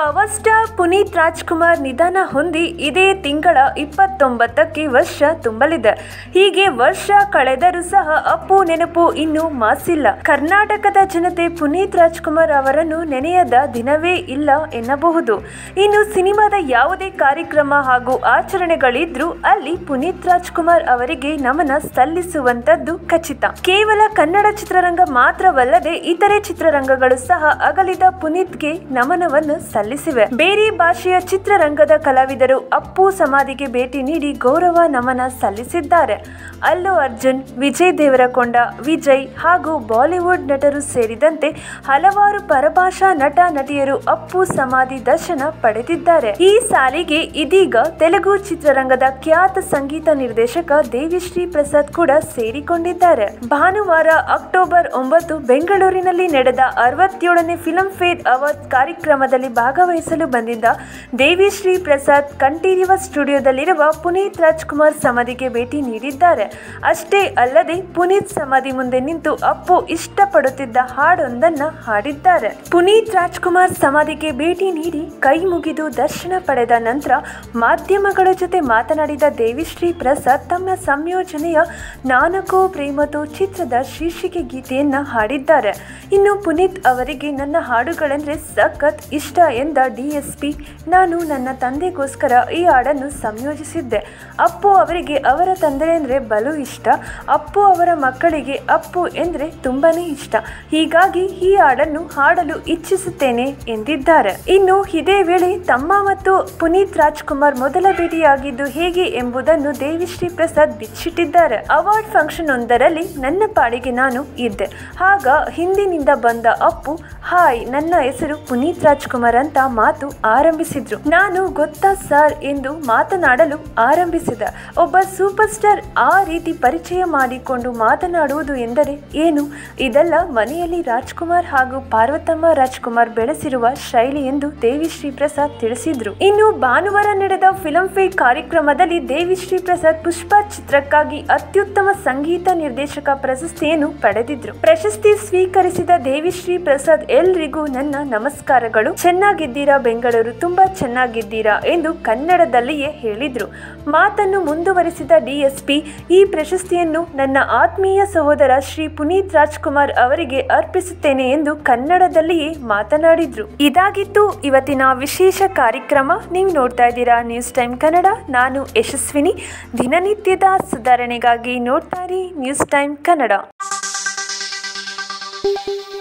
power star Puneeth Rajkumar ನಿಧನ ಹೊಂದಿ ಇದೇ ತಿಂಗಳ ಇಪ್ಪತ್ತೊಂಬತ್ತಕ್ಕೆ ವರ್ಷ ತುಂಬಲಿದೆ ಹೀಗೆ ವರ್ಷ ಕಳೆದರೂ ಸಹ ಅಪ್ಪು ನೆನಪು ಇನ್ನೂ ಮಾಸಿಲ್ಲ ಕರ್ನಾಟಕದ ಜನತೆ ಪುನೀತ್ ರಾಜ್ಕುಮಾರ್ ಅವರನ್ನು ನೆನೆಯದ ದಿನವೇ ಇಲ್ಲ ಎನ್ನಬಹುದು ಇನ್ನು ಸಿನಿಮಾದ ಯಾವುದೇ ಕಾರ್ಯಕ್ರಮ ಹಾಗೂ ಆಚರಣೆಗಳಿದ್ರೂ ಅಲ್ಲಿ ಪುನೀತ್ ರಾಜ್ಕುಮಾರ್ ಅವರಿಗೆ ನಮನ ಸಲ್ಲಿಸುವಂತದ್ದು ಖಚಿತ ಕೇವಲ ಕನ್ನಡ ಚಿತ್ರರಂಗ ಮಾತ್ರವಲ್ಲದೆ ಇತರೆ ಚಿತ್ರರಂಗಗಳು ಸಹ ಅಗಲಿದ ಪುನೀತ್ಗೆ ನಮನವನ್ನು ಸಲ್ಲಿಸಿವೆ ಬೇರೆ ಭಾಷೆಯ ಚಿತ್ರರಂಗದ ಕಲಾವಿದರು ಅಪ್ಪು ಸಮಾಧಿಗೆ ಭೇಟಿ ನೀಡಿ ಗೌರವ ನಮನ ಸಲ್ಲಿಸಿದ್ದಾರೆ ಅಲ್ಲು ಅರ್ಜುನ್ ವಿಜಯ್ ದೇವರಕೊಂಡ ವಿಜಯ್ ಹಾಗೂ ಬಾಲಿವುಡ್ ನಟರು ಸೇರಿದಂತೆ ಹಲವಾರು ಪರಭಾಷಾ ನಟ ನಟಿಯರು ಅಪ್ಪು ಸಮಾಧಿ ದರ್ಶನ ಪಡೆದಿದ್ದಾರೆ ಈ ಸಾಲಿಗೆ ಇದೀಗ ತೆಲುಗು ಚಿತ್ರರಂಗದ ಖ್ಯಾತ ಸಂಗೀತ ನಿರ್ದೇಶಕ ದೇವಿಶ್ರೀ ಪ್ರಸಾದ್ ಕೂಡ ಸೇರಿಕೊಂಡಿದ್ದಾರೆ ಭಾನುವಾರ ಅಕ್ಟೋಬರ್ ಒಂಬತ್ತು ಬೆಂಗಳೂರಿನಲ್ಲಿ ನಡೆದ ಅರವತ್ತೇಳನೇ ಫಿಲ್ಮ್ ಫೇರ್ ಅವಾರ್ಡ್ ಕಾರ್ಯಕ್ರಮದಲ್ಲಿ ಭಾಗವಹಿಸಲು ಬಂದಿದ್ದ ದೇವಿಶ್ರೀ ಪ್ರಸಾದ್ ಕಂಠೀರವ ಸ್ಟುಡಿಯೋದಲ್ಲಿರುವ ಪುನೀತ್ ರಾಜ್ಕುಮಾರ್ ಸಮಾಧಿಗೆ ಭೇಟಿ ನೀಡಿದ್ದಾರೆ ಅಷ್ಟೇ ಅಲ್ಲದೆ ಪುನೀತ್ ಸಮಾಧಿ ಮುಂದೆ ನಿಂತು ಅಪ್ಪು ಇಷ್ಟಪಡುತ್ತಿದ್ದ ಹಾಡೊಂದನ್ನ ಹಾಡಿದ್ದಾರೆ ಪುನೀತ್ ರಾಜ್ಕುಮಾರ್ ಸಮಾಧಿಗೆ ಭೇಟಿ ನೀಡಿ ಕೈ ಮುಗಿದು ದರ್ಶನ ಪಡೆದ ನಂತರ ಮಾಧ್ಯಮಗಳ ಜೊತೆ ಮಾತನಾಡಿದ ದೇವಿಶ್ರೀ ಪ್ರಸಾದ್ ತಮ್ಮ ಸಂಯೋಜನೆಯ ನಾನಕೋ ಪ್ರೇಮತೋ ಚಿತ್ರದ ಶೀರ್ಷಿಕೆ ಗೀತೆಯನ್ನ ಹಾಡಿದ್ದಾರೆ ಇನ್ನು ಪುನೀತ್ ಅವರಿಗೆ ನನ್ನ ಹಾಡುಗಳೆಂದ್ರೆ ಸಖತ್ ಇಷ್ಟ ಎಂದ ಡಿಎಸ್ಪಿ ನಾನು ನನ್ನ ತಂದೆಗೋಸ್ಕರ ಈ ಹಾಡನ್ನು ಸಂಯೋಜಿಸಿದ್ದೆ ಅಪ್ಪು ಅವರಿಗೆ ಅವರ ತಂದೆ ಅಂದರೆ ಬಲು ಇಷ್ಟ ಅಪ್ಪು ಅವರ ಮಕ್ಕಳಿಗೆ ಅಪ್ಪು ಎಂದರೆ ತುಂಬಾನೇ ಇಷ್ಟ ಹೀಗಾಗಿ ಈ ಹಾಡನ್ನು ಹಾಡಲು ಇಚ್ಛಿಸುತ್ತೇನೆ ಎಂದಿದ್ದಾರೆ ಇನ್ನು ಇದೇ ವೇಳೆ ತಮ್ಮ ಮತ್ತು ಪುನೀತ್ ರಾಜ್ಕುಮಾರ್ ಮೊದಲ ಭೇಟಿಯಾಗಿದ್ದು ಹೇಗೆ ಎಂಬುದನ್ನು ದೇವಿಶ್ರೀ ಪ್ರಸಾದ್ ಬಿಚ್ಚಿಟ್ಟಿದ್ದಾರೆ ಅವಾರ್ಡ್ ಫಂಕ್ಷನ್ ಒಂದರಲ್ಲಿ ನನ್ನ ಪಾಡಿಗೆ ನಾನು ಇದ್ದೆ ಆಗ ಹಿಂದಿನಿಂದ ಬಂದ ಅಪ್ಪು ಹಾಯ್ ನನ್ನ ಹೆಸರು ಪುನೀತ್ ರಾಜ್ಕುಮಾರ್ ಅಂತ ಮಾತು ಆರಂಭಿಸಿದ್ರು ನಾನು ಗೊತ್ತಾ ಸರ್ ಎಂದು ಮಾತನಾಡಲು ಆರಂಭಿಸಿದ ಒಬ್ಬ ಸೂಪರ್ ಸ್ಟಾರ್ ಆ ರೀತಿ ಪರಿಚಯ ಮಾಡಿಕೊಂಡು ಮಾತನಾಡುವುದು ಎಂದರೆ ಏನು ಇದೆಲ್ಲ ಮನೆಯಲ್ಲಿ ರಾಜ್ಕುಮಾರ್ ಹಾಗೂ ಪಾರ್ವತಮ್ಮ ರಾಜ್ಕುಮಾರ್ ಬೆಳೆಸಿರುವ ಶೈಲಿ ಎಂದು ದೇವಿಶ್ರೀ ಪ್ರಸಾದ್ ತಿಳಿಸಿದ್ರು ಇನ್ನು ಭಾನುವಾರ ನಡೆದ ಫಿಲ್ಮ್ ಫೇರ್ ಕಾರ್ಯಕ್ರಮದಲ್ಲಿ ದೇವಿಶ್ರೀ ಪ್ರಸಾದ್ ಪುಷ್ಪ ಚಿತ್ರಕ್ಕಾಗಿ ಅತ್ಯುತ್ತಮ ಸಂಗೀತ ನಿರ್ದೇಶಕ ಪ್ರಶಸ್ತಿಯನ್ನು ಪಡೆದಿದ್ರು ಪ್ರಶಸ್ತಿ ಸ್ವೀಕರಿಸಿದ ದೇವಿಶ್ರೀ ಪ್ರಸಾದ್ ಎಲ್ರಿಗೂ ನನ್ನ ನಮಸ್ಕಾರಗಳು ಚೆನ್ನಾಗಿದ್ದೀರಾ ಬೆಂಗಳೂರು ತುಂಬಾ ಚೆನ್ನಾಗಿದ್ದೀರಾ ಎಂದು ಕನ್ನಡದಲ್ಲಿಯೇ ಹೇಳಿದ್ರು ಮಾತನ್ನು ಮುಂದುವರಿಸಿದ ಡಿಎಸ್ಪಿ ಈ ಪ್ರಶಸ್ತಿಯನ್ನು ನನ್ನ ಆತ್ಮೀಯ ಸಹೋದರ ಶ್ರೀ ಪುನೀತ್ ರಾಜ್ಕುಮಾರ್ ಅವರಿಗೆ ಅರ್ಪಿಸುತ್ತೇನೆ ಎಂದು ಕನ್ನಡದಲ್ಲಿಯೇ ಮಾತನಾಡಿದ್ರು ಇದಾಗಿತ್ತು ಇವತ್ತಿನ ವಿಶೇಷ ಕಾರ್ಯಕ್ರಮ ನೀವು ನೋಡ್ತಾ ಇದ್ದೀರಾ ನ್ಯೂಸ್ ಟೈಮ್ ಕನ್ನಡ ನಾನು ಯಶಸ್ವಿನಿ ದಿನನಿತ್ಯದ ಸುಧಾರಣೆಗಾಗಿ ನೋಡ್ತಾ ಇರಿ ನ್ಯೂಸ್ ಟೈಮ್ ಕನ್ನಡ